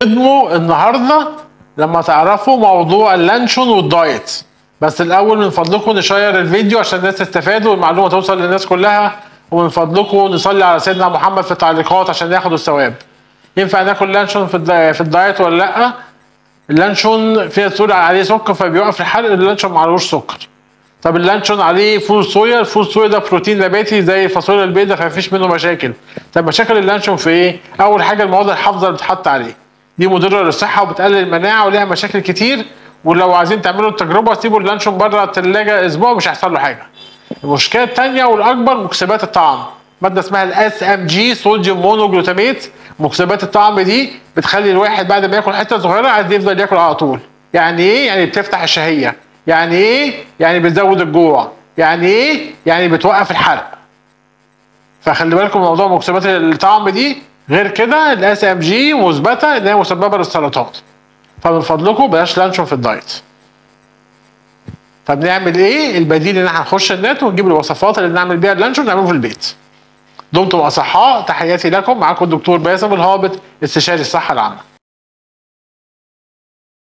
ادموا النهارده لما تعرفوا موضوع اللانشون والدايت بس الاول من فضلكم نشير الفيديو عشان الناس تستفاد والمعلومه توصل للناس كلها ومن فضلكم نصلي على سيدنا محمد في التعليقات عشان ياخدوا الثواب ينفع ناكل لانشون في الدا- في الدايت ولا لا اللانشون في ناس تقول عليه سكر فبيوقف الحرق اللانشون معلوش سكر طب اللانشون عليه فول صويا الفول صويا ده بروتين نباتي زي الفاصوليا البيضاء فمفيش منه مشاكل طب مشاكل اللانشون في ايه اول حاجه المواد الحافظه اللي بتتحط عليه دي مضره للصحه وبتقلل المناعه وليها مشاكل كتير ولو عايزين تعملوا التجربه سيبوا اللانشون بره الثلاجه اسبوع مش هيحصل له حاجه المشكله الثانيه والاكبر مكسبات الطعم ماده اسمها الاس ام جي صوديوم مونوجلوتاميت مكسبات الطعم دي بتخلي الواحد بعد ما ياكل حته صغيره عايز يفضل ياكل على طول يعني ايه يعني بتفتح الشهيه يعني ايه يعني بتزود الجوع يعني ايه يعني بتوقف الحرق فخلي بالكم من موضوع مكسبات الطعم دي غير كده الاس ام جي مثبته ان هي مسببه للسرطان فمن فضلكم بلاش لانشون في الدايت طب نعمل ايه البديل ان احنا هنخش النت ونجيب الوصفات اللي نعمل بيها اللانشون نعمله في البيت دمتم اصحاء تحياتي لكم معاكم الدكتور باسم الهابط استشاري الصحه العامه